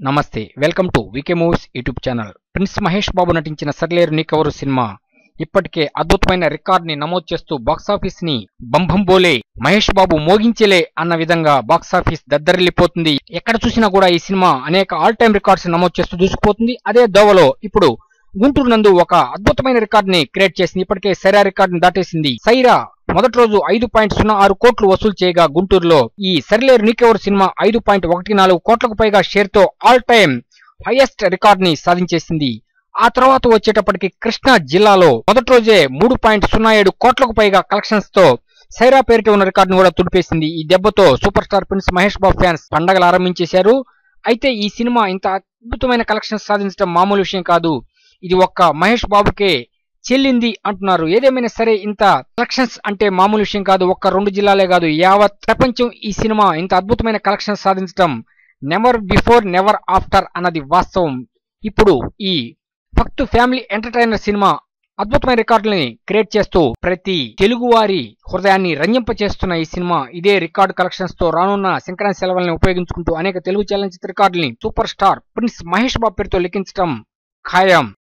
నమస్తే welcome to VK movies YouTube channel prince Mahesh Babu నటించిన సర్లేరు నీకెవరు సినిమా ఇప్పటికే అద్భుతమైన రికార్డ్ ని నమోదు చేస్తూ బాక్సాఫీస్ ని బంభం బోలే మహేష్ బాబు మోగించలే అన్న విధంగా బాక్సాఫీస్ దద్దరిల్లిపోతుంది ఎక్కడ చూసినా కూడా ఈ సినిమా అనేక ఆల్ టైమ్ రికార్డ్స్ నమోదు చేస్తూ దూసుకుపోతుంది అదే దోవలో ఇప్పుడు గుంటూరు నందు ఒక అద్భుతమైన రికార్డ్ ని క్రియేట్ చేసింది ఇప్పటికే సైరా రికార్డ్ ని దాటేసింది సైరా మొదటి రోజు ఐదు పాయింట్ సున్నా ఆరు కోట్లు వసూలు చేయగా గుంటూరులో ఈ సరిలేరు నీకెవరు సినిమా ఐదు పాయింట్ ఒకటి నాలుగు కోట్లకు పైగా షేర్ తో ఆల్ టైమ్ హైయెస్ట్ రికార్డ్ ని సాధించేసింది ఆ తర్వాత వచ్చేటప్పటికి కృష్ణా జిల్లాలో మొదటి రోజే మూడు పాయింట్ సున్నా ఏడు కోట్లకు పైగా కలెక్షన్స్ తో సైరా పేరిట ఉన్న రికార్డును కూడా తుడిపేసింది ఈ దెబ్బతో super star prince Mahesh Babu fans పండగలు ఆరంభించేశారు అయితే ఈ సినిమా ఇంత అద్భుతమైన కలెక్షన్స్ సాధించడం మామూలు విషయం కాదు ఇది ఒక్క మహేష్ బాబుకే చెల్లింది అంటున్నారు ఏదేమైనా సరే ఇంత కలెక్షన్స్ అంటే మామూలు విషయం కాదు ఒక్క రెండు జిల్లాలే కాదు యావత్ ప్రపంచం ఈ సినిమా ఇంత అద్భుతమైన కలెక్షన్స్ సాధించడం నెవర్ బిఫోర్ నెవర్ ఆఫ్టర్ అన్నది వాస్తవం ఇప్పుడు ఈ ఫక్త్ ఫ్యామిలీ ఎంటర్టైనర్ సినిమా అద్భుతమైన రికార్డులని క్రియేట్ చేస్తూ ప్రతి తెలుగువారి హృదయాన్ని రంజింప చేస్తున్న ఈ సినిమా ఇదే రికార్డు కలెక్షన్స్ తో రానున్న సంక్రాంతి సెలవులను ఉపయోగించుకుంటూ అనేక తెలుగు చలనచిత్ర రికార్డుల్ని super star prince Mahesh Babu పేరుతో లిఖించడం ఖాయం